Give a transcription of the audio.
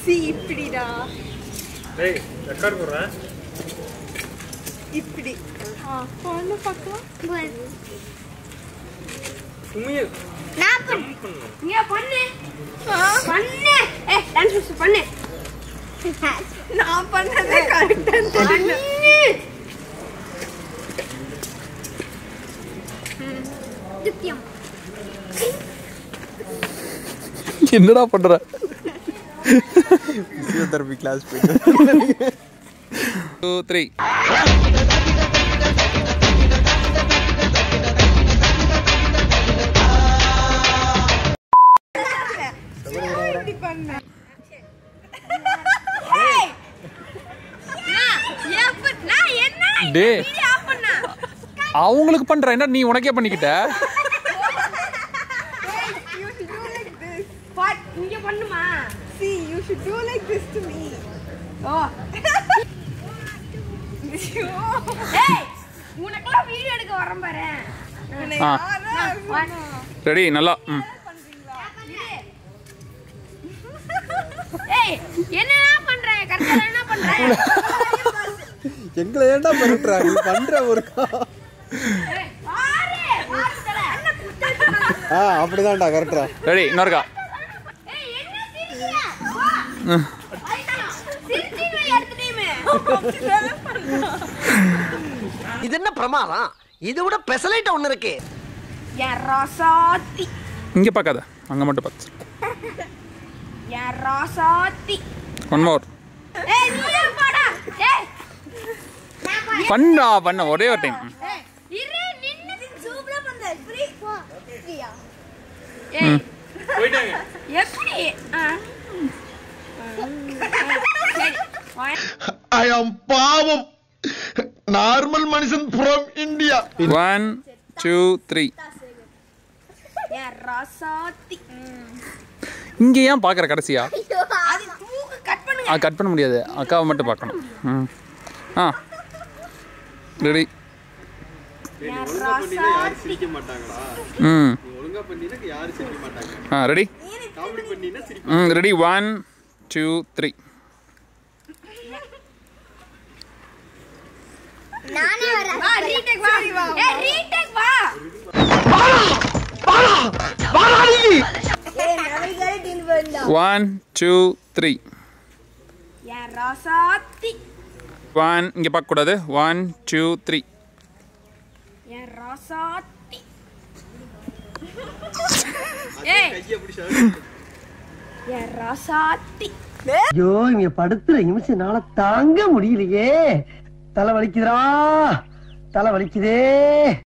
C இப்படிடா டேய் record போடுறேன் இப்படி ஆ பொண்ணு பார்க்கலாம் உண்மையே நான் பண்ணு ஜம்ப் பண்ணணும் இங்க பண்ணு பண்ணு ஏ டான்ஸ் பண்ணு நான் பண்ணதே கரெக்டா தெரியல பண்ணு தித்தியம் என்னடா பண்ற பிசியோதெரபி கிளாஸ் போயிட்டு டூ த்ரீ இப்படி பண்ண நான் என்ன டே ஆஃப் பண்ண அவங்களுக்கு பண்ற என்ன நீ உனக்கே பண்ணிக்கிட்ட you should do like this பாட் இங்க பண்ணுமா see you should do like this to me ஓ ஏய் உனக்கெல்லாம் வீடியோ எடுக்க வரேன் பாரு உன்னை ஆ. யாரா ரெடி நல்லா ம் ஏய் என்னடா பண்ற கரெக்டா என்ன பண்ற எங்களை ஏன்டா பண்ணிட்டுறா நீ பண்ற ஒரு ஏய், பாரு பாரு தல என்ன குத்து ஆ அப்படிதான்டா கரெக்டா ரெடி இன்னொருக்கா ஏய் என்ன சிரிக்கிற வா ஐயா சிரிச்சிங்க அடுத்த டைம் இது என்ன பிரமாதம் இதை விட பெசலைட் ஒண்ணு இருக்கு என் ராசாத்தி இங்க பார்க்காத அங்க மட்டும் பார்த்து என் ராசாத்தி ஒன் மோர் ஏய் நீ பாடா ஏய் பண்ணா பண்ண ஒரே ஒரு டைம் ஏய் இரு நின்னு சூப்பரா பண்ற ஃப்ரீ ஃப்ரீயா ஏய் போயிட்டாங்க எப்படி ஆ சரி வா. ஐ ஆம் பாவம் நார்மல் மனுஷன் from India one two three என் ராசாத்தி இங்க ஏன் பார்க்குற கடைசியா அது தூக்கு கட் பண்ணுங்க ஆ கட் பண்ண முடியாது அக்காவை மட்டும் பார்க்கணும் ம் ஆ ரெடி என் ராசாத்தி சிரிக்க மாட்டாங்கடா ம் நீ ஒழுங்கா பண்ணினா யாரும் சிரிக்க மாட்டாங்க ஆ ரெடி காமெடி பண்ணினா சிரிக்க ம் ரெடி ஒன் டூ த்ரீ நானே வரேன் வா ரீடேக் வா ஏய் ரீடேக் வா ஒன் டூ த்ரீ என் ராசாத்தி ஒன் இங்கே பார்க்கக்கூடாது ஒன் டூ த்ரீ என் ராசாத்தி ஏய் என் ராசாத்தி ஐயோ இங்க படுத்துற நிமிஷம்னால தாங்க முடியலையே தலை வலிக்குதுடா தலை வலிக்குதே